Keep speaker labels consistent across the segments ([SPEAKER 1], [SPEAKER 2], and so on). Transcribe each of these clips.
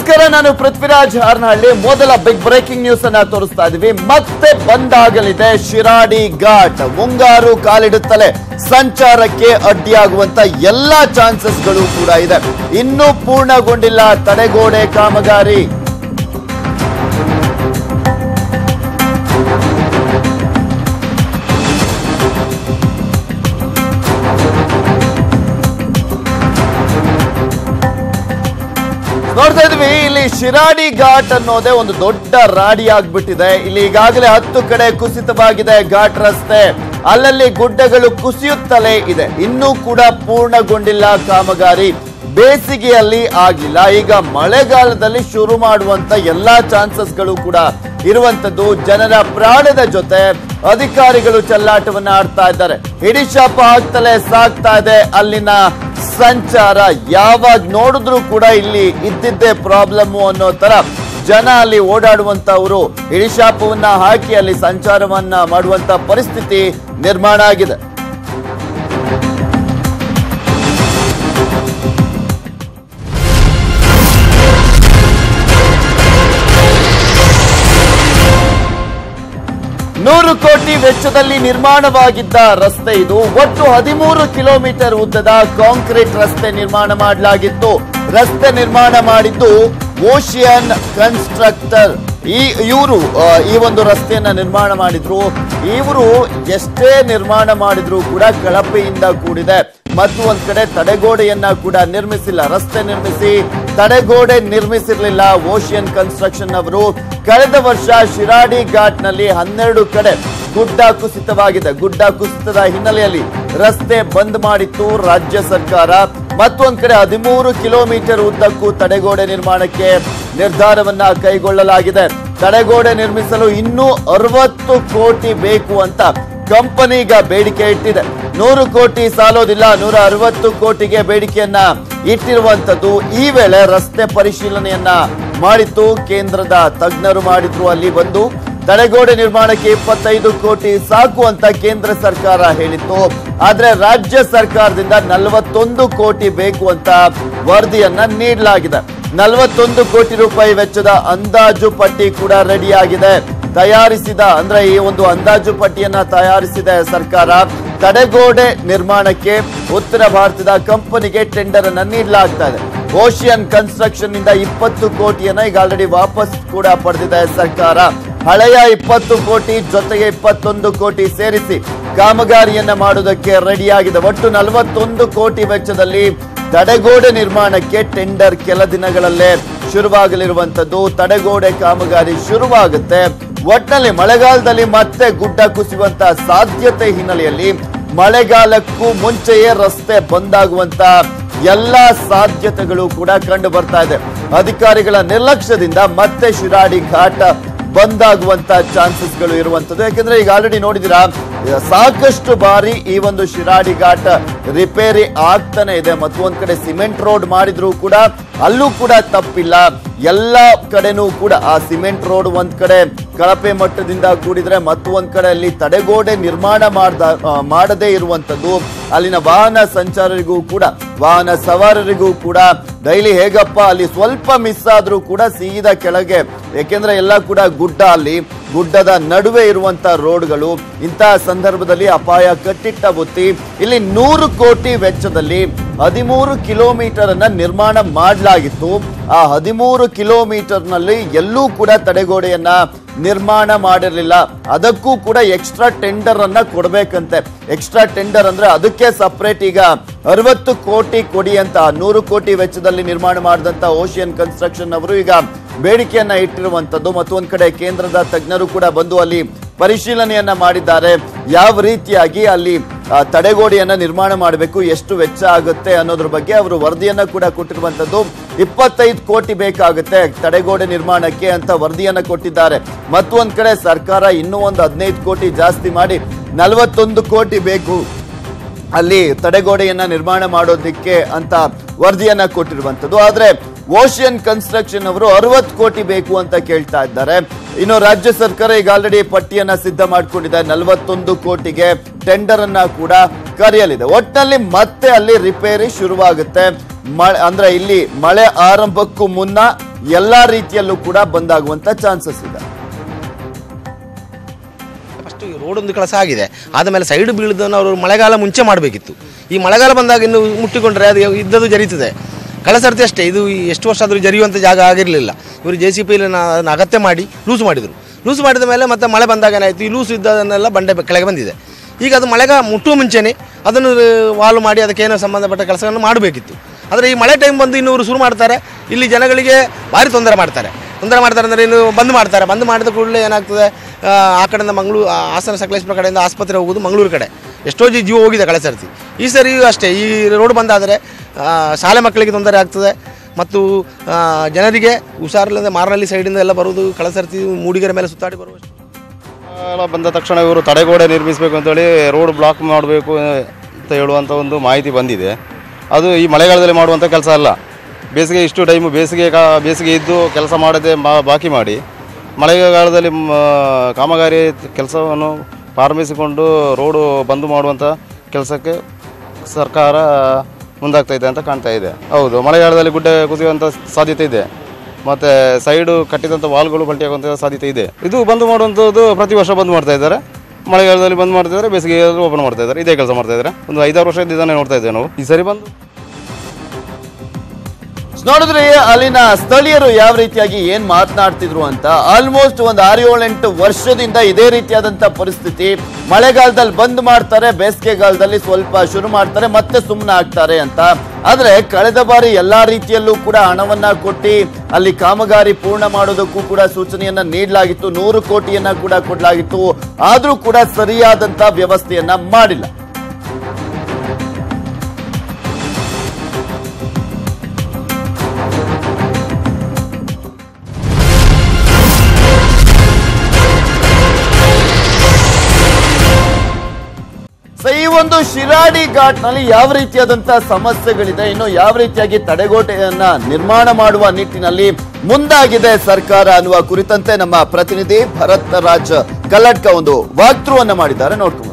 [SPEAKER 1] ನಮಸ್ಕಾರ ನಾನು ಪೃಥ್ವಿರಾಜ್ ಹಾರ್ನಹಳ್ಳಿ ಮೊದಲ ಬಿಗ್ ಬ್ರೇಕಿಂಗ್ ನ್ಯೂಸ್ ಅನ್ನ ತೋರಿಸ್ತಾ ಇದೀವಿ ಮತ್ತೆ ಬಂದಾಗಲಿದೆ ಶಿರಾಡಿ ಘಾಟ್ ಮುಂಗಾರು ಕಾಲಿಡುತ್ತಲೇ ಸಂಚಾರಕ್ಕೆ ಅಡ್ಡಿಯಾಗುವಂತ ಎಲ್ಲಾ ಚಾನ್ಸಸ್ಗಳು ಕೂಡ ಇದೆ ಇನ್ನೂ ಪೂರ್ಣಗೊಂಡಿಲ್ಲ ತಡೆಗೋಡೆ ಕಾಮಗಾರಿ ನೋಡ್ತಾ ಇದ್ವಿ ಇಲ್ಲಿ ಶಿರಾಡಿ ಘಾಟ್ ಅನ್ನೋದೇ ಒಂದು ದೊಡ್ಡ ರಾಡಿ ಆಗ್ಬಿಟ್ಟಿದೆ ಇಲ್ಲಿ ಈಗಾಗಲೇ ಹತ್ತು ಕಡೆ ಕುಸಿತವಾಗಿದೆ ಘಾಟ್ ರಸ್ತೆ ಅಲ್ಲಲ್ಲಿ ಗುಡ್ಡಗಳು ಕುಸಿಯುತ್ತಲೇ ಇದೆ ಇನ್ನೂ ಕೂಡ ಪೂರ್ಣಗೊಂಡಿಲ್ಲ ಕಾಮಗಾರಿ ಬೇಸಿಗೆಯಲ್ಲಿ ಆಗಿಲ್ಲ ಈಗ ಮಳೆಗಾಲದಲ್ಲಿ ಶುರು ಮಾಡುವಂತ ಎಲ್ಲಾ ಚಾನ್ಸಸ್ಗಳು ಕೂಡ ಇರುವಂತದ್ದು ಜನರ ಪ್ರಾಣದ ಜೊತೆ ಅಧಿಕಾರಿಗಳು ಚೆಲ್ಲಾಟವನ್ನ ಆಡ್ತಾ ಇದ್ದಾರೆ ಹಿಡಿಶಾಪ ಆಗ್ತಲೇ ಸಾಗ್ತಾ ಇದೆ ಅಲ್ಲಿನ ಸಂಚಾರ ಯಾವಾಗ ನೋಡಿದ್ರು ಕೂಡ ಇಲ್ಲಿ ಇದ್ದಿದ್ದೇ ಪ್ರಾಬ್ಲಮ್ ಅನ್ನೋ ತರ ಜನ ಅಲ್ಲಿ ಓಡಾಡುವಂತವರು ಇಳಿಶಾಪವನ್ನ ಹಾಕಿ ಅಲ್ಲಿ ಸಂಚಾರವನ್ನ ಮಾಡುವಂತ ಪರಿಸ್ಥಿತಿ ನಿರ್ಮಾಣ ಆಗಿದೆ ನೂರು ಕೋಟಿ ವೆಚ್ಚದಲ್ಲಿ ನಿರ್ಮಾಣವಾಗಿದ್ದ ರಸ್ತೆ ಇದು ಒಟ್ಟು ಹದಿಮೂರು ಕಿಲೋಮೀಟರ್ ಉದ್ದದ ಕಾಂಕ್ರೀಟ್ ರಸ್ತೆ ನಿರ್ಮಾಣ ಮಾಡಲಾಗಿತ್ತು ರಸ್ತೆ ನಿರ್ಮಾಣ ಮಾಡಿದ್ದು ಓಷಿಯನ್ ಕನ್ಸ್ಟ್ರಕ್ಟರ್ ಈ ಇವರು ಈ ಒಂದು ರಸ್ತೆಯನ್ನ ನಿರ್ಮಾಣ ಮಾಡಿದ್ರು ಇವರು ಎಷ್ಟೇ ನಿರ್ಮಾಣ ಮಾಡಿದ್ರು ಕೂಡ ಕಳಪೆಯಿಂದ ಕೂಡಿದೆ ಮತ್ತು ಒಂದ್ ಕಡೆ ತಡೆಗೋಡೆಯನ್ನ ಕೂಡ ನಿರ್ಮಿಸಿಲ್ಲ ರಸ್ತೆ ನಿರ್ಮಿಸಿ ತಡೆಗೋಡೆ ನಿರ್ಮಿಸಿರ್ಲಿಲ್ಲ ಓಷಿಯನ್ ಕನ್ಸ್ಟ್ರಕ್ಷನ್ ಅವರು ಕಳೆದ ವರ್ಷ ಶಿರಾಡಿ ಘಾಟ್ ನಲ್ಲಿ ಹನ್ನೆರಡು ಕಡೆ ಗುಡ್ಡ ಕುಸಿತವಾಗಿದೆ ಗುಡ್ಡ ಕುಸಿತದ ಹಿನ್ನೆಲೆಯಲ್ಲಿ ರಸ್ತೆ ಬಂದ್ ಮಾಡಿತ್ತು ರಾಜ್ಯ ಸರ್ಕಾರ ಮತ್ತೊಂದ್ ಕಡೆ ಹದಿಮೂರು ಕಿಲೋಮೀಟರ್ ಉದ್ದಕ್ಕೂ ತಡೆಗೋಡೆ ನಿರ್ಮಾಣಕ್ಕೆ ನಿರ್ಧಾರವನ್ನ ಕೈಗೊಳ್ಳಲಾಗಿದೆ ತಡೆಗೋಡೆ ನಿರ್ಮಿಸಲು ಇನ್ನೂ ಅರವತ್ತು ಕೋಟಿ ಬೇಕು ಅಂತ ಕಂಪನಿ ಈಗ ಬೇಡಿಕೆ ಇಟ್ಟಿದೆ ನೂರು ಕೋಟಿ ಸಾಲೋದಿಲ್ಲ ನೂರ ಅರವತ್ತು ಕೋಟಿಗೆ ಬೇಡಿಕೆಯನ್ನ ಇಟ್ಟಿರುವಂತದ್ದು ಈ ವೇಳೆ ರಸ್ತೆ ಪರಿಶೀಲನೆಯನ್ನ ಮಾಡಿತ್ತು ಕೇಂದ್ರದ ತಜ್ಞರು ಮಾಡಿದ್ರು ಅಲ್ಲಿ ಬಂದು ತಡೆಗೋಡೆ ನಿರ್ಮಾಣಕ್ಕೆ ಇಪ್ಪತ್ತೈದು ಕೋಟಿ ಸಾಕು ಅಂತ ಕೇಂದ್ರ ಸರ್ಕಾರ ಹೇಳಿತ್ತು ಆದ್ರೆ ರಾಜ್ಯ ಸರ್ಕಾರದಿಂದ ನಲವತ್ತೊಂದು ಕೋಟಿ ಬೇಕು ಅಂತ ವರದಿಯನ್ನ ನೀಡಲಾಗಿದೆ ನಲವತ್ತೊಂದು ಕೋಟಿ ರೂಪಾಯಿ ವೆಚ್ಚದ ಅಂದಾಜು ಪಟ್ಟಿ ಕೂಡ ರೆಡಿ ಆಗಿದೆ ತಯಾರಿಸಿದ ಅಂದ್ರೆ ಈ ಒಂದು ಅಂದಾಜು ಪಟ್ಟಿಯನ್ನ ತಯಾರಿಸಿದ ಸರ್ಕಾರ ತಡೆಗೋಡೆ ನಿರ್ಮಾಣಕ್ಕೆ ಉತ್ತರ ಭಾರತದ ಕಂಪನಿಗೆ ಟೆಂಡರ್ ಅನ್ನ ನೀಡಲಾಗ್ತಾ ಇದೆ ಓಷಿಯನ್ ಕನ್ಸ್ಟ್ರಕ್ಷನ್ ಇಂದ ಇಪ್ಪತ್ತು ಕೋಟಿಯನ್ನ ಈಗ ಆಲ್ರೆಡಿ ವಾಪಸ್ ಕೂಡ ಪಡೆದಿದೆ ಸರ್ಕಾರ ಹಳೆಯ ಇಪ್ಪತ್ತು ಕೋಟಿ ಜೊತೆಗೆ ಇಪ್ಪತ್ತೊಂದು ಕೋಟಿ ಸೇರಿಸಿ ಕಾಮಗಾರಿಯನ್ನ ಮಾಡುವುದಕ್ಕೆ ರೆಡಿಯಾಗಿದೆ ಒಟ್ಟು ನಲವತ್ತೊಂದು ಕೋಟಿ ವೆಚ್ಚದಲ್ಲಿ ತಡೆಗೋಡೆ ನಿರ್ಮಾಣಕ್ಕೆ ಟೆಂಡರ್ ಕೆಲ ದಿನಗಳಲ್ಲೇ ಶುರುವಾಗಲಿರುವಂತದ್ದು ತಡೆಗೋಡೆ ಕಾಮಗಾರಿ ಶುರುವಾಗುತ್ತೆ ಒಟ್ಟಿನಲ್ಲಿ ಮಳೆಗಾಲದಲ್ಲಿ ಮತ್ತೆ ಗುಡ್ಡ ಕುಸಿಯುವಂತ ಸಾಧ್ಯತೆ ಹಿನ್ನೆಲೆಯಲ್ಲಿ ಮಳೆಗಾಲಕ್ಕೂ ಮುಂಚೆಯೇ ರಸ್ತೆ ಬಂದಾಗುವಂತ ಎಲ್ಲಾ ಸಾಧ್ಯತೆಗಳು ಕೂಡ ಕಂಡು ಬರ್ತಾ ಇದೆ ಅಧಿಕಾರಿಗಳ ನಿರ್ಲಕ್ಷ್ಯದಿಂದ ಮತ್ತೆ ಶಿರಾಡಿ ಘಾಟ್ ಬಂದಾಗುವಂತ ಚಾನ್ಸಸ್ಗಳು ಇರುವಂತದ್ದು ಯಾಕೆಂದ್ರೆ ಈಗ ಆಲ್ರೆಡಿ ನೋಡಿದಿರಾ ಸಾಕಷ್ಟು ಬಾರಿ ಈ ಒಂದು ಶಿರಾಡಿ ಘಾಟ್ ರಿಪೇರಿ ಆಗ್ತಾನೆ ಇದೆ ಮತ್ತು ಒಂದ್ ಕಡೆ ಸಿಮೆಂಟ್ ರೋಡ್ ಮಾಡಿದ್ರು ಕೂಡ ಅಲ್ಲೂ ಕೂಡ ತಪ್ಪಿಲ್ಲ ಎಲ್ಲ ಕಡೆನೂ ಕೂಡ ಆ ಸಿಮೆಂಟ್ ರೋಡ್ ಒಂದ್ ಕಡೆ ಕಳಪೆ ಮಟ್ಟದಿಂದ ಕೂಡಿದ್ರೆ ಮತ್ತು ಒಂದ್ ಕಡೆ ಅಲ್ಲಿ ತಡೆಗೋಡೆ ನಿರ್ಮಾಣ ಮಾಡ್ದ ಆ, ಮಾಡದೇ ಇರುವಂತದ್ದು ಅಲ್ಲಿನ ವಾಹನ ಸಂಚಾರರಿಗೂ ಕೂಡ ವಾಹನ ಸವಾರರಿಗೂ ಕೂಡ ಡೈಲಿ ಹೇಗಪ್ಪ ಅಲ್ಲಿ ಸ್ವಲ್ಪ ಮಿಸ್ ಆದ್ರೂ ಕೂಡ ಸೀದಾ ಕೆಳಗೆ ಯಾಕೆಂದ್ರೆ ಎಲ್ಲ ಕೂಡ ಗುಡ್ಡ ಅಲ್ಲಿ ಗುಡ್ಡದ ನಡುವೆ ಇರುವಂತ ರೋಡ್ಗಳು ಇಂತಹ ಸಂದರ್ಭದಲ್ಲಿ ಅಪಾಯ ಕಟ್ಟಿಟ್ಟ ಬುತ್ತಿ ಇಲ್ಲಿ ನೂರು ಕೋಟಿ ವೆಚ್ಚದಲ್ಲಿ ಹದಿಮೂರು ಕಿಲೋಮೀಟರ್ ಅನ್ನ ನಿರ್ಮಾಣ ಮಾಡಲಾಗಿತ್ತು ಆ ಹದಿಮೂರು ಕಿಲೋಮೀಟರ್ ನಲ್ಲಿ ಎಲ್ಲೂ ಕೂಡ ತಡೆಗೋಡೆಯನ್ನ ನಿರ್ಮಾಣ ಮಾಡಿರಲಿಲ್ಲ ಅದಕ್ಕೂ ಕೂಡ ಎಕ್ಸ್ಟ್ರಾ ಟೆಂಡರ್ ಅನ್ನ ಕೊಡ್ಬೇಕಂತೆ ಎಕ್ಸ್ಟ್ರಾ ಟೆಂಡರ್ ಅಂದ್ರೆ ಅದಕ್ಕೆ ಸಪರೇಟ್ ಈಗ ಅರವತ್ತು ಕೋಟಿ ಕೊಡಿ ಅಂತ ನೂರು ಕೋಟಿ ವೆಚ್ಚದಲ್ಲಿ ನಿರ್ಮಾಣ ಮಾಡಿದಂತ ಓಷಿಯನ್ ಕನ್ಸ್ಟ್ರಕ್ಷನ್ ಅವರು ಈಗ ಬೇಡಿಕೆಯನ್ನ ಇಟ್ಟಿರುವಂತದ್ದು ಮತ್ತು ಒಂದ್ ಕಡೆ ಕೇಂದ್ರದ ತಜ್ಞರು ಕೂಡ ಬಂದು ಅಲ್ಲಿ ಪರಿಶೀಲನೆಯನ್ನ ಮಾಡಿದ್ದಾರೆ ಯಾವ ರೀತಿಯಾಗಿ ಅಲ್ಲಿ ಆ, ತಡೆಗೋಡೆಯನ್ನ ನಿರ್ಮಾಣ ಮಾಡಬೇಕು ಎಷ್ಟು ವೆಚ್ಚ ಆಗುತ್ತೆ ಅನ್ನೋದ್ರ ಬಗ್ಗೆ ಅವರು ವರದಿಯನ್ನ ಕೂಡ ಕೊಟ್ಟಿರುವಂತದ್ದು ಇಪ್ಪತ್ತೈದು ಕೋಟಿ ಬೇಕಾಗುತ್ತೆ ತಡೆಗೋಡೆ ನಿರ್ಮಾಣಕ್ಕೆ ಅಂತ ವರದಿಯನ್ನ ಕೊಟ್ಟಿದ್ದಾರೆ ಮತ್ತೊಂದ್ ಕಡೆ ಸರ್ಕಾರ ಇನ್ನೂ ಒಂದು ಹದಿನೈದು ಕೋಟಿ ಜಾಸ್ತಿ ಮಾಡಿ ನಲವತ್ತೊಂದು ಕೋಟಿ ಬೇಕು ಅಲ್ಲಿ ತಡೆಗೋಡೆಯನ್ನ ನಿರ್ಮಾಣ ಮಾಡೋದಕ್ಕೆ ಅಂತ ವರದಿಯನ್ನ ಕೊಟ್ಟಿರುವಂತದ್ದು ಆದ್ರೆ ಓಷಿಯನ್ ಕನ್ಸ್ಟ್ರಕ್ಷನ್ ಅವರು ಅರವತ್ತು ಕೋಟಿ ಬೇಕು ಅಂತ ಕೇಳ್ತಾ ಇದ್ದಾರೆ ಇನ್ನು ರಾಜ್ಯ ಸರ್ಕಾರ ಈಗ ಆಲ್ರೆಡಿ ಪಟ್ಟಿಯನ್ನ ಸಿದ್ಧ ಮಾಡ್ಕೊಂಡಿದೆ ನಲವತ್ತೊಂದು ಕೋಟಿಗೆ ಟೆಂಡರ್ ಅನ್ನ ಕೂಡ ಕರೆಯಲಿದೆ ಒಟ್ಟಿನಲ್ಲಿ ಮತ್ತೆ ಅಲ್ಲಿ ರಿಪೇರಿ ಶುರುವಾಗುತ್ತೆ ಮಳೆ ಅಂದ್ರೆ ಇಲ್ಲಿ ಮಳೆ ಆರಂಭಕ್ಕೂ ಮುನ್ನ ಎಲ್ಲಾ ರೀತಿಯಲ್ಲೂ ಕೂಡ ಬಂದಾಗುವಂತ ಚಾನ್ಸಸ್ ಇದೆ
[SPEAKER 2] ಫಸ್ಟ್ ರೋಡ್ ಒಂದು ಕೆಲಸ ಆಗಿದೆ ಆದಮೇಲೆ ಸೈಡ್ ಬೀಳೋದನ್ನು ಅವರು ಮಳೆಗಾಲ ಮುಂಚೆ ಮಾಡಬೇಕಿತ್ತು ಈ ಮಳೆಗಾಲ ಬಂದಾಗ ಇನ್ನು ಮುಟ್ಟಿಕೊಂಡ್ರೆ ಅದು ಇದ್ದದ್ದು ಜರೀತದೆ ಕಳಸರ್ತಿ ಅಷ್ಟೇ ಇದು ಈ ಎಷ್ಟು ವರ್ಷ ಆದರೂ ಜರಿಯುವಂಥ ಜಾಗ ಆಗಿರಲಿಲ್ಲ ಇವರು ಜೆ ಸಿ ಪಿಲಿ ಅಗತ್ಯ ಮಾಡಿ ಲೂಸ್ ಮಾಡಿದರು ಲೂಸ್ ಮಾಡಿದ ಮೇಲೆ ಮತ್ತೆ ಮಳೆ ಬಂದಾಗ ಏನಾಯಿತು ಈ ಲೂಸ್ ಇದ್ದದನ್ನೆಲ್ಲ ಬಂಡೆ ಕೆಳಗೆ ಬಂದಿದೆ ಈಗ ಅದು ಮಳೆಗ ಮುಟ್ಟುವ ಮುಂಚೆನೇ ಅದನ್ನು ವಾಲು ಮಾಡಿ ಅದಕ್ಕೆ ಏನೋ ಸಂಬಂಧಪಟ್ಟ ಕೆಲಸವನ್ನು ಮಾಡಬೇಕಿತ್ತು ಆದರೆ ಈ ಮಳೆ ಟೈಮ್ ಬಂದು ಇನ್ನೂರು ಶುರು ಮಾಡ್ತಾರೆ ಇಲ್ಲಿ ಜನಗಳಿಗೆ ಭಾರಿ ತೊಂದರೆ ಮಾಡ್ತಾರೆ ತೊಂದರೆ ಮಾಡ್ತಾರೆ ಅಂದರೆ ಇನ್ನು ಬಂದ್ ಮಾಡ್ತಾರೆ ಬಂದ್ ಮಾಡಿದ ಕೂಡಲೇ ಏನಾಗ್ತದೆ ಆ, ಆ ಕಡೆಯಿಂದ ಮಂಗಳೂರು ಹಾಸನ ಸಕಲೇಶ್ಪುರ ಕಡೆಯಿಂದ ಆಸ್ಪತ್ರೆ ಹೋಗೋದು ಮಂಗಳೂರು ಕಡೆ ಎಷ್ಟೋ ಜಿ ಜೀವ ಹೋಗಿದೆ ಕಳೆ ಸರ್ತಿ ಈ ಸರಿಯೂ ಅಷ್ಟೇ ಈ ರೋಡ್ ಬಂದಾದರೆ ಆ, ಶಾಲೆ ಮಕ್ಕಳಿಗೆ ತೊಂದರೆ ಆಗ್ತದೆ ಮತ್ತು ಆ, ಜನರಿಗೆ ಹುಷಾರಿಲ್ಲದೆ ಮಾರನಹಳ್ಳಿ ಸೈಡಿಂದ ಎಲ್ಲ ಬರುವುದು ಕಳಸರ್ತಿ ಮೂಡಿಗೆರೆ ಮೇಲೆ ಸುತ್ತಾಡಿ ಬರುವಷ್ಟು
[SPEAKER 3] ಮಳೆಗಾಲ ಬಂದ ತಕ್ಷಣ ಇವರು ತಡೆಗೋಡೆ ನಿರ್ಮಿಸಬೇಕು ಅಂತೇಳಿ ರೋಡ್ ಬ್ಲಾಕ್ ಮಾಡಬೇಕು ಅಂತ ಹೇಳುವಂಥ ಒಂದು ಮಾಹಿತಿ ಬಂದಿದೆ ಅದು ಈ ಮಳೆಗಾಲದಲ್ಲಿ ಮಾಡುವಂಥ ಕೆಲಸ ಅಲ್ಲ ಬೇಸಿಗೆ ಇಷ್ಟು ಟೈಮು ಬೇಸಿಗೆ ಕಾ ಬೇಸಿಗೆ ಇದ್ದು ಕೆಲಸ ಮಾಡದೆ ಬಾ- ಬಾಕಿ ಮಾಡಿ ಮಳೆಗಾಲದಲ್ಲಿ ಮ, ಕಾಮಗಾರಿ ಕೆಲಸವನ್ನು ಪ್ರಾರಂಭಿಸಿಕೊಂಡು ರೋಡು ಬಂದ್ ಮಾಡುವಂಥ ಕೆಲಸಕ್ಕೆ ಸರ್ಕಾರ ಮುಂದಾಗ್ತಾ ಇದೆ ಅಂತ ಕಾಣ್ತಾ ಇದೆ ಹೌದು ಮಳೆಗಾಲದಲ್ಲಿ ಗುಡ್ಡೆ ಕುಸಿಯುವಂಥ ಸಾಧ್ಯತೆ ಇದೆ ಮತ್ತೆ ಸೈಡು ಕಟ್ಟಿದಂಥ ವಾಲ್ಗಳು ಪಲ್ಟಿಯಾಗುವಂಥ ಸಾಧ್ಯತೆ ಇದೆ ಇದು ಬಂದ್ ಮಾಡುವಂಥದ್ದು ಪ್ರತಿ ವರ್ಷ ಬಂದ್ ಮಾಡ್ತಾ ಇದ್ದಾರೆ ಮಳೆಗಾಲದಲ್ಲಿ ಬಂದ್ ಮಾಡ್ತಾ ಇದ್ದಾರೆ ಬೇಸಿಗೆ ಓಪನ್ ಮಾಡ್ತಾ ಇದ್ದಾರೆ ಇದೇ ಕೆಲಸ ಮಾಡ್ತಾ ಇದ್ದಾರೆ ಒಂದು ಐದಾರು ವರ್ಷದಿಂದ ಇದನ್ನೇ ನೋಡ್ತಾ ಇದ್ದೇವೆ ನಾವು ಈ ಸರಿ ಬಂದು
[SPEAKER 1] ನೋಡಿದ್ರಿ ಅಲ್ಲಿನ ಸ್ಥಳೀಯರು ಯಾವ ರೀತಿಯಾಗಿ ಏನ್ ಮಾತನಾಡ್ತಿದ್ರು ಅಂತ ಆಲ್ಮೋಸ್ಟ್ ಒಂದು ಆರು ಏಳೆಂಟು ವರ್ಷದಿಂದ ಇದೇ ರೀತಿಯಾದಂತ ಪರಿಸ್ಥಿತಿ ಮಳೆಗಾಲದಲ್ಲಿ ಬಂದ್ ಮಾಡ್ತಾರೆ ಬೇಸಿಗೆಗಾಲದಲ್ಲಿ ಸ್ವಲ್ಪ ಶುರು ಮಾಡ್ತಾರೆ ಮತ್ತೆ ಸುಮ್ಮನೆ ಆಗ್ತಾರೆ ಅಂತ ಆದ್ರೆ ಕಳೆದ ಬಾರಿ ಎಲ್ಲಾ ರೀತಿಯಲ್ಲೂ ಕೂಡ ಹಣವನ್ನ ಕೊಟ್ಟಿ ಅಲ್ಲಿ ಕಾಮಗಾರಿ ಪೂರ್ಣ ಮಾಡೋದಕ್ಕೂ ಕೂಡ ಸೂಚನೆಯನ್ನ ನೀಡಲಾಗಿತ್ತು ನೂರು ಕೋಟಿಯನ್ನ ಕೂಡ ಕೊಡಲಾಗಿತ್ತು ಆದ್ರೂ ಕೂಡ ಸರಿಯಾದಂತ ವ್ಯವಸ್ಥೆಯನ್ನ ಮಾಡಿಲ್ಲ ಸೊ ಈ ಒಂದು ಶಿರಾಡಿ ಘಾಟ್ ನಲ್ಲಿ ಯಾವ ರೀತಿಯಾದಂತಹ ಸಮಸ್ಯೆಗಳಿದೆ ಇನ್ನು ಯಾವ ರೀತಿಯಾಗಿ ತಡೆಗೋಟೆಯನ್ನ ನಿರ್ಮಾಣ ಮಾಡುವ ನಿಟ್ಟಿನಲ್ಲಿ ಮುಂದಾಗಿದೆ ಸರ್ಕಾರ ಅನ್ನುವ ಕುರಿತಂತೆ ನಮ್ಮ ಪ್ರತಿನಿಧಿ ಭರತ್ ರಾಜ್ ಕಲ್ಲಡ್ಕ ಒಂದು ವಾಕ್ತೃವನ್ನ ಮಾಡಿದ್ದಾರೆ ನೋಡ್ಕೊಂಡು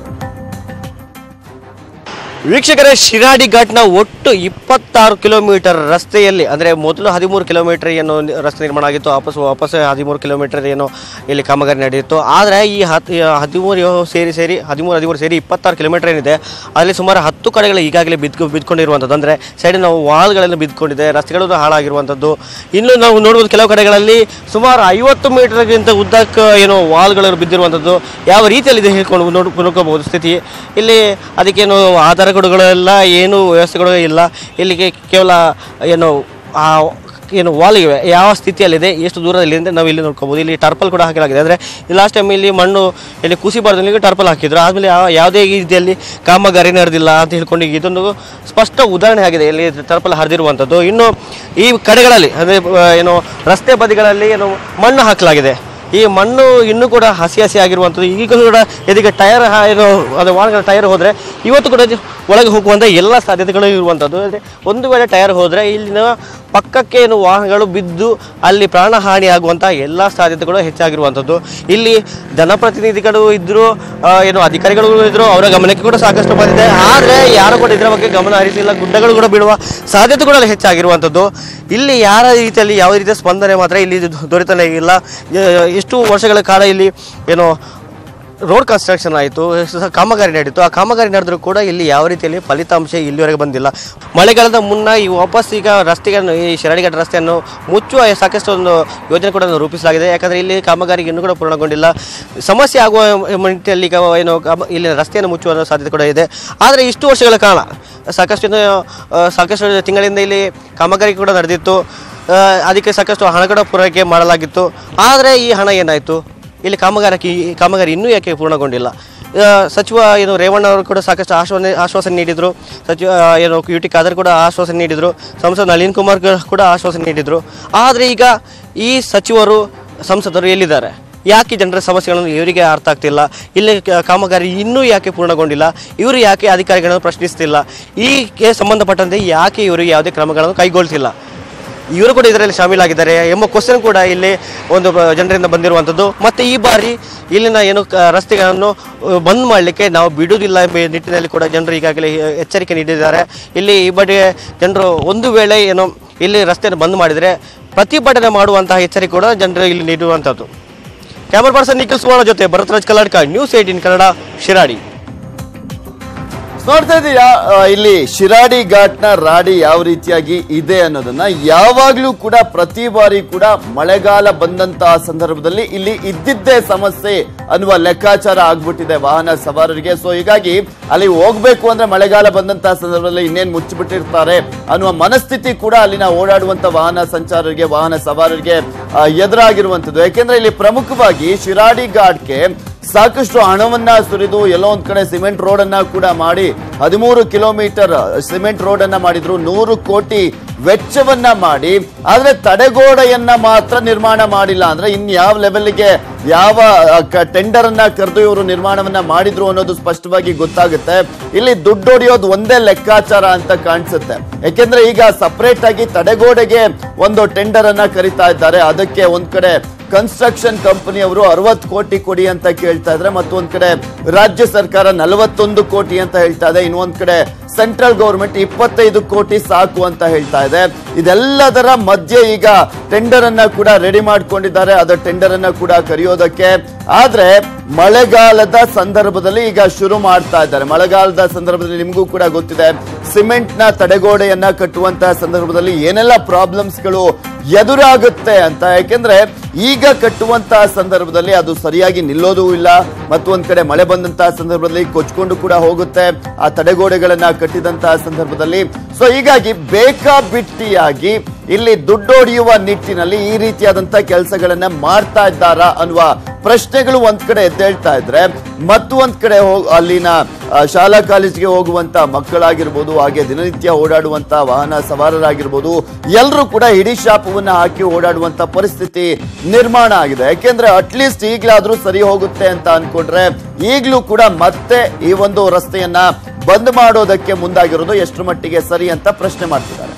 [SPEAKER 4] ವೀಕ್ಷಕರೇ ಶಿರಾಡಿ ಘಾಟ್ನ ಒಟ್ಟು ಇಪ್ಪತ್ತಾರು ಕಿಲೋಮೀಟರ್ ರಸ್ತೆಯಲ್ಲಿ ಅಂದರೆ ಮೊದಲು ಹದಿಮೂರು ಕಿಲೋಮೀಟರ್ ಏನು ನಿ- ರಸ್ತೆ ನಿರ್ಮಾಣ ಆಗಿತ್ತು ವಾಪಸ್ ವಾಪಸ್ ಹದಿಮೂರು ಕಿಲೋಮೀಟರ್ ಏನು ಇಲ್ಲಿ ಕಾಮಗಾರಿ ನಡೆಯಿತು ಆದರೆ ಈ ಹತ್ ಈ ಹದಿಮೂರು ಸೇರಿ ಸೇರಿ ಹದಿಮೂರು ಹದಿಮೂರು ಸೇರಿ ಇಪ್ಪತ್ತಾರು ಕಿಲೋಮೀಟರ್ ಏನಿದೆ ಅಲ್ಲಿ ಸುಮಾರು ಹತ್ತು ಕಡೆಗಳು ಈಗಾಗಲೇ ಬಿದ್ದು ಬಿದ್ಕೊಂಡಿರುವಂಥದ್ದು ಅಂದರೆ ಸೈಡ್ ನಾವು ವಾಲ್ಗಳೆಲ್ಲ ಬಿದ್ದುಕೊಂಡಿದೆ ರಸ್ತೆಗಳು ಹಾಳಾಗಿರುವಂಥದ್ದು ಇನ್ನು ನಾವು ನೋಡ್ಬೋದು ಕೆಲವು ಕಡೆಗಳಲ್ಲಿ ಸುಮಾರು ಐವತ್ತು ಮೀಟರ್ಗಿಂತ ಉದ್ದಕ್ಕೆ ಏನು ವಾಲ್ಗಳು ಬಿದ್ದಿರುವಂಥದ್ದು ಯಾವ ರೀತಿಯಲ್ಲಿ ಇದೆ ಹೇಳ್ಕೊಂಡು ನೋಡ್ ನೋಡ್ಕೋಬಹುದು ಸ್ಥಿತಿ ಇಲ್ಲಿ ಅದಕ್ಕೇನು ಆಧಾರಗಳೆಲ್ಲ ಏನು ವ್ಯವಸ್ಥೆಗಳು ಇಲ್ಲ ಇಲ್ಲಿಗೆ ಕೇವಲ ಏನು ಆ ಏನು ವಾಲ್ ಇವೆ ಯಾವ ಸ್ಥಿತಿಯಲ್ಲಿದೆ ಎಷ್ಟು ದೂರದಲ್ಲಿ ಅಂತ ನಾವು ಇಲ್ಲಿ ನೋಡ್ಕೋಬೋದು ಇಲ್ಲಿ ಟರ್ಪಲ್ ಕೂಡ ಹಾಕಲಾಗಿದೆ ಅಂದರೆ ಲಾಸ್ಟ್ ಟೈಮ್ ಇಲ್ಲಿ ಮಣ್ಣು ಇಲ್ಲಿ ಕುಸಿಬಾರ್ದು ಟರ್ಪಲ್ ಹಾಕಿದ್ರು ಆದಮೇಲೆ ಯಾವ ಯಾವುದೇ ರೀತಿಯಲ್ಲಿ ಕಾಮಗಾರಿ ನಡೆದಿಲ್ಲ ಅಂತ ಹೇಳ್ಕೊಂಡು ಈಗ ಇದೊಂದು ಸ್ಪಷ್ಟ ಉದಾಹರಣೆ ಆಗಿದೆ ಇಲ್ಲಿ ಟರ್ಪಲ್ ಹರಿದಿರುವಂಥದ್ದು ಇನ್ನು ಈ ಕಡೆಗಳಲ್ಲಿ ಅಂದರೆ ಏನು ರಸ್ತೆ ಬದಿಗಳಲ್ಲಿ ಏನು ಮಣ್ಣು ಹಾಕಲಾಗಿದೆ ಈ ಮಣ್ಣು ಇನ್ನೂ ಕೂಡ ಹಸಿ ಹಸಿ ಆಗಿರುವಂಥದ್ದು ಈಗ ಕೂಡ ಇದಕ್ಕೆ ಟೈರ್ ಏನು ಅದು ವಾಹನಗಳ ಟೈರ್ ಹೋದರೆ ಇವತ್ತು ಕೂಡ ಇದು ಒಳಗೆ ಹೋಗುವಂಥ ಎಲ್ಲ ಸಾಧ್ಯತೆಗಳು ಇರುವಂಥದ್ದು ಅಂದರೆ ಒಂದು ವೇಳೆ ಟೈರ್ ಹೋದರೆ ಇಲ್ಲಿನ ಪಕ್ಕಕ್ಕೆ ಏನು ವಾಹನಗಳು ಬಿದ್ದು ಅಲ್ಲಿ ಪ್ರಾಣಹಾನಿ ಆಗುವಂಥ ಎಲ್ಲ ಸಾಧ್ಯತೆಗಳು ಹೆಚ್ಚಾಗಿರುವಂಥದ್ದು ಇಲ್ಲಿ ಜನಪ್ರತಿನಿಧಿಗಳು ಇದ್ದರು ಏನು ಅಧಿಕಾರಿಗಳು ಇದ್ದರು ಅವರ ಗಮನಕ್ಕೆ ಕೂಡ ಸಾಕಷ್ಟು ಬಂದಿದೆ ಆದರೆ ಯಾರು ಕೂಡ ಇದರ ಬಗ್ಗೆ ಗಮನ ಹರಿಸಿಲ್ಲ ಗುಡ್ಡಗಳು ಕೂಡ ಬೀಳುವ ಸಾಧ್ಯತೆ ಕೂಡ ಅಲ್ಲಿ ಹೆಚ್ಚಾಗಿರುವಂಥದ್ದು ಇಲ್ಲಿ ಯಾರ ರೀತಿಯಲ್ಲಿ ಯಾವ ರೀತಿಯ ಸ್ಪಂದನೆ ಮಾತ್ರ ಇಲ್ಲಿ ದೊ- ದೊರೆತಲೇ ಇಲ್ಲ ಎ- ಎಷ್ಟು ವರ್ಷಗಳ ಕಾಲ ಇಲ್ಲಿ ಏನು ರೋಡ್ ಕನ್ಸ್ಟ್ರಕ್ಷನ್ ಆಯಿತು ಕಾಮಗಾರಿ ನಡೀತು ಆ ಕಾಮಗಾರಿ ನಡೆದರೂ ಕೂಡ ಇಲ್ಲಿ ಯಾವ ರೀತಿಯಲ್ಲಿ ಫಲಿತಾಂಶ ಇಲ್ಲಿವರೆಗೆ ಬಂದಿಲ್ಲ ಮಳೆಗಾಲದ ಮುನ್ನ ಈ ವಾಪಸ್ ಈಗ ರಸ್ತೆಗಳನ್ನು ಈ ಶಿರಾಡಿಘಾಟ್ ರಸ್ತೆಯನ್ನು ಮುಚ್ಚುವ ಸಾಕಷ್ಟು ಒಂದು ಯೋಜನೆ ಕೂಡ ರೂಪಿಸಲಾಗಿದೆ ಯಾಕಂದರೆ ಇಲ್ಲಿ ಕಾಮಗಾರಿ ಇನ್ನೂ ಕೂಡ ಪೂರ್ಣಗೊಂಡಿಲ್ಲ ಸಮಸ್ಯೆ ಆಗುವ ನಿಟ್ಟಿನಲ್ಲಿ ಈಗ ಏನು ಕಾಮ- ಇಲ್ಲಿ ರಸ್ತೆಯನ್ನು ಮುಚ್ಚುವ ಸಾಧ್ಯತೆ ಕೂಡ ಇದೆ ಆದರೆ ಇಷ್ಟು ವರ್ಷಗಳ ಕಾಲ ಸಾಕಷ್ಟು ಏನು, ಆ, ಸಾಕಷ್ಟು ತಿಂಗಳಿಂದ ಇಲ್ಲಿ ಕಾಮಗಾರಿ ಕೂಡ ನಡೆದಿತ್ತು ಆ, ಅದಕ್ಕೆ ಸಾಕಷ್ಟು ಹಣ ಕೂಡ ಪೂರೈಕೆ ಮಾಡಲಾಗಿತ್ತು ಆದರೆ ಈ ಹಣ ಏನಾಯಿತು ಇಲ್ಲಿ ಕಾಮಗಾರಿ ಈ ಕಾಮಗಾರಿ ಇನ್ನೂ ಯಾಕೆ ಪೂರ್ಣಗೊಂಡಿಲ್ಲ ಆ, ಸಚಿವ ಏನು ರೇವಣ್ಣ ಅವರು ಕೂಡ ಸಾಕಷ್ಟು ಆಶ್ವಾಸನೆ ಆಶ್ವಾಸನೆ ನೀಡಿದರು ಸಚಿವ ಆ, ಏನು ಯು ಟಿ ಖಾದರ್ ಕೂಡ ಆಶ್ವಾಸನೆ ನೀಡಿದರು ಸಂಸದ ನಳಿನ್ ಕುಮಾರ್ ಗ- ಕೂಡ ಆಶ್ವಾಸನೆ ನೀಡಿದರು ಆದರೆ ಈಗ ಈ ಸಚಿವರು ಸಂಸದರು ಎಲ್ಲಿದ್ದಾರೆ ಯಾಕೆ ಜನರ ಸಮಸ್ಯೆಗಳನ್ನು ಇವರಿಗೆ ಅರ್ಥ ಆಗ್ತಿಲ್ಲ ಇಲ್ಲಿ ಕ- ಕಾಮಗಾರಿ ಇನ್ನೂ ಯಾಕೆ ಪೂರ್ಣಗೊಂಡಿಲ್ಲ ಇವರು ಯಾಕೆ ಅಧಿಕಾರಿಗಳನ್ನು ಪ್ರಶ್ನಿಸ್ತಿಲ್ಲ ಈಗೆ ಸಂಬಂಧಪಟ್ಟಂತೆ ಯಾಕೆ ಇವರು ಯಾವುದೇ ಕ್ರಮಗಳನ್ನು ಕೈಗೊಳ್ತಿಲ್ಲ ಇವರು ಕೂಡ ಇದರಲ್ಲಿ ಶಾಮೀಲಾಗಿದ್ದಾರೆ ಎಂಬ ಕ್ವಶನ್ ಕೂಡ ಇಲ್ಲಿ ಒಂದು ಬ- ಜನರಿಂದ ಬಂದಿರುವಂಥದ್ದು ಮತ್ತು ಈ ಬಾರಿ ಇಲ್ಲಿನ ಏನು ಕ- ರಸ್ತೆಗಳನ್ನು ಅಹ್, ಬಂದ್ ಮಾಡಲಿಕ್ಕೆ ನಾವು ಬಿಡುವುದಿಲ್ಲ ಎಂಬ ನಿಟ್ಟಿನಲ್ಲಿ ಕೂಡ ಜನರು ಈಗಾಗಲೇ ಎಚ್ಚರಿಕೆ ನೀಡಿದ್ದಾರೆ ಇಲ್ಲಿ ಈ ಬಗ್ಗೆ ಜನರು ಒಂದು ವೇಳೆ ಏನು ಇಲ್ಲಿ ರಸ್ತೆಯನ್ನು ಬಂದ್ ಮಾಡಿದರೆ ಪ್ರತಿಭಟನೆ ಮಾಡುವಂತಹ ಎಚ್ಚರಿಕೆ ಕೂಡ ಜನರಿಗೆ ಇಲ್ಲಿ ನೀಡುವಂಥದ್ದು ಕ್ಯಾಮರಾ ಪರ್ಸನ್ ನಿಖಿಲ್ ಸುವರ್ಣ ಜೊತೆ ಭರತರಾಜ್ ಕಲ್ಲಡ್ಕ ನ್ಯೂಸ್ ಏಟೀನ್ ಕನ್ನಡ ಶಿರಾಡಿ
[SPEAKER 1] ನೋಡ್ತಾ ಇದೀಯಾ ಆ, ಇಲ್ಲಿ ಶಿರಾಡಿ ಘಾಟ್ನ ರಾಡಿ ಯಾವ ರೀತಿಯಾಗಿ ಇದೆ ಅನ್ನೋದನ್ನ ಯಾವಾಗ್ಲೂ ಕೂಡ ಪ್ರತಿ ಬಾರಿ ಕೂಡ ಮಳೆಗಾಲ ಬಂದಂತಹ ಸಂದರ್ಭದಲ್ಲಿ ಇಲ್ಲಿ ಇದ್ದಿದ್ದೇ ಸಮಸ್ಯೆ ಅನ್ನುವ ಲೆಕ್ಕಾಚಾರ ಆಗ್ಬಿಟ್ಟಿದೆ ವಾಹನ ಸವಾರರಿಗೆ ಸೊ ಹೀಗಾಗಿ ಅಲ್ಲಿ ಹೋಗ್ಬೇಕು ಅಂದ್ರೆ ಮಳೆಗಾಲ ಬಂದಂತಹ ಸಂದರ್ಭದಲ್ಲಿ ಇನ್ನೇನ್ ಮುಚ್ಚಿಬಿಟ್ಟಿರ್ತಾರೆ ಅನ್ನುವ ಮನಸ್ಥಿತಿ ಕೂಡ ಅಲ್ಲಿನ ಓಡಾಡುವಂತ ವಾಹನ ಸಂಚಾರರಿಗೆ ವಾಹನ ಸವಾರರಿಗೆ ಆ, ಎದುರಾಗಿರುವಂತದ್ದು ಯಾಕೆಂದ್ರೆ ಇಲ್ಲಿ ಪ್ರಮುಖವಾಗಿ ಶಿರಾಡಿ ಘಾಟ್ಗೆ ಸಾಕಷ್ಟು ಹಣವನ್ನ ಸುರಿದು ಎಲ್ಲೋ ಒಂದ್ ಕಡೆ ಸಿಮೆಂಟ್ ರೋಡ್ ಅನ್ನ ಕೂಡ ಮಾಡಿ ಹದಿಮೂರು ಕಿಲೋಮೀಟರ್ ಸಿಮೆಂಟ್ ರೋಡ್ ಅನ್ನ ಮಾಡಿದ್ರು ನೂರು ಕೋಟಿ ವೆಚ್ಚವನ್ನ ಮಾಡಿ ಆದ್ರೆ ತಡೆಗೋಡೆಯನ್ನ ಮಾತ್ರ ನಿರ್ಮಾಣ ಮಾಡಿಲ್ಲ ಅಂದ್ರೆ ಇನ್ ಯಾವ ಲೆವೆಲ್ಗೆ ಯಾವ ಟೆಂಡರ್ ಅನ್ನ ಕರೆದು ಇವರು ನಿರ್ಮಾಣವನ್ನ ಮಾಡಿದ್ರು ಅನ್ನೋದು ಸ್ಪಷ್ಟವಾಗಿ ಗೊತ್ತಾಗುತ್ತೆ ಇಲ್ಲಿ ದುಡ್ಡು ಹೊಡಿಯೋದು ಒಂದೇ ಲೆಕ್ಕಾಚಾರ ಅಂತ ಕಾಣಿಸುತ್ತೆ ಯಾಕೆಂದ್ರೆ ಈಗ ಸಪರೇಟ್ ಆಗಿ ತಡೆಗೋಡೆಗೆ ಒಂದು ಟೆಂಡರ್ ಅನ್ನ ಕರಿತಾ ಇದ್ದಾರೆ ಅದಕ್ಕೆ ಒಂದ್ ಕಡೆ ಕನ್ಸ್ಟ್ರಕ್ಷನ್ ಕಂಪನಿಯವರು ಅರವತ್ತು ಕೋಟಿ ಕೊಡಿ ಅಂತ ಕೇಳ್ತಾ ಇದ್ರೆ ಮತ್ತೊಂದ್ ಕಡೆ ರಾಜ್ಯ ಸರ್ಕಾರ ನಲವತ್ತೊಂದು ಕೋಟಿ ಅಂತ ಹೇಳ್ತಾ ಇದೆ ಇನ್ನೊಂದ್ ಕಡೆ ಸೆಂಟ್ರಲ್ ಗೌರ್ಮೆಂಟ್ ಇಪ್ಪತ್ತೈದು ಕೋಟಿ ಸಾಕು ಅಂತ ಹೇಳ್ತಾ ಇದೆ ಇದೆಲ್ಲದರ ಮಧ್ಯೆ ಈಗ ಟೆಂಡರ್ ಅನ್ನ ಕೂಡ ರೆಡಿ ಮಾಡ್ಕೊಂಡಿದ್ದಾರೆ ಅದ ಟೆಂಡರ್ ಅನ್ನ ಕೂಡ ಕರೆಯೋದಕ್ಕೆ ಆದ್ರೆ ಮಳೆಗಾಲದ ಸಂದರ್ಭದಲ್ಲಿ ಈಗ ಶುರು ಮಾಡ್ತಾ ಇದ್ದಾರೆ ಮಳೆಗಾಲದ ಸಂದರ್ಭದಲ್ಲಿ ನಿಮಗೂ ಕೂಡ ಗೊತ್ತಿದೆ ಸಿಮೆಂಟ್ ನ ತಡೆಗೋಡೆಯನ್ನ ಕಟ್ಟುವಂತಹ ಸಂದರ್ಭದಲ್ಲಿ ಏನೆಲ್ಲ ಪ್ರಾಬ್ಲಮ್ಸ್ ಗಳು ಎದುರಾಗುತ್ತೆ ಅಂತ ಯಾಕೆಂದ್ರೆ ಈಗ ಕಟ್ಟುವಂತಹ ಸಂದರ್ಭದಲ್ಲಿ ಅದು ಸರಿಯಾಗಿ ನಿಲ್ಲೋದೂ ಇಲ್ಲ ಮತ್ತು ಒಂದ್ ಕಡೆ ಮಳೆ ಬಂದಂತಹ ಸಂದರ್ಭದಲ್ಲಿ ಕೊಚ್ಕೊಂಡು ಕೂಡ ಹೋಗುತ್ತೆ ಆ ತಡೆಗೋಡೆಗಳನ್ನ ಕಟ್ಟಿದಂತಹ ಸಂದರ್ಭದಲ್ಲಿ ಸೊ ಹೀಗಾಗಿ ಬೇಕಾಬಿಟ್ಟಿಯಾಗಿ ಇಲ್ಲಿ ದುಡ್ಡು ಹೊಡೆಯುವ ನಿಟ್ಟಿನಲ್ಲಿ ಈ ರೀತಿಯಾದಂತಹ ಕೆಲಸಗಳನ್ನ ಮಾಡ್ತಾ ಇದ್ದಾರಾ ಅನ್ನುವ ಪ್ರಶ್ನೆಗಳು ಒಂದ್ ಕಡೆ ಎದ್ದೇಳ್ತಾ ಇದ್ರೆ ಮತ್ತು ಒಂದ್ ಕಡೆ ಹೋಗ್- ಅಲ್ಲಿನ ಆ, ಶಾಲಾ ಕಾಲೇಜಿಗೆ ಹೋಗುವಂತ ಮಕ್ಕಳಾಗಿರ್ಬೋದು ಹಾಗೆ ದಿನನಿತ್ಯ ಓಡಾಡುವಂತ ವಾಹನ ಸವಾರರಾಗಿರ್ಬೋದು ಎಲ್ಲರೂ ಕೂಡ ಹಿಡಿ ಶಾಪವನ್ನ ಹಾಕಿ ಓಡಾಡುವಂತ ಪರಿಸ್ಥಿತಿ ನಿರ್ಮಾಣ ಆಗಿದೆ ಯಾಕೆಂದ್ರೆ ಅಟ್ಲೀಸ್ಟ್ ಈಗ್ಲಾದ್ರೂ ಸರಿ ಹೋಗುತ್ತೆ ಅಂತ ಅನ್ಕೊಂಡ್ರೆ ಈಗ್ಲೂ ಕೂಡ ಮತ್ತೆ ಈ ಒಂದು ರಸ್ತೆಯನ್ನ ಬಂದ್ ಮಾಡೋದಕ್ಕೆ ಮುಂದಾಗಿರೋದು ಎಷ್ಟರ ಮಟ್ಟಿಗೆ ಸರಿ ಅಂತ ಪ್ರಶ್ನೆ ಮಾಡ್ತಿದ್ದಾರೆ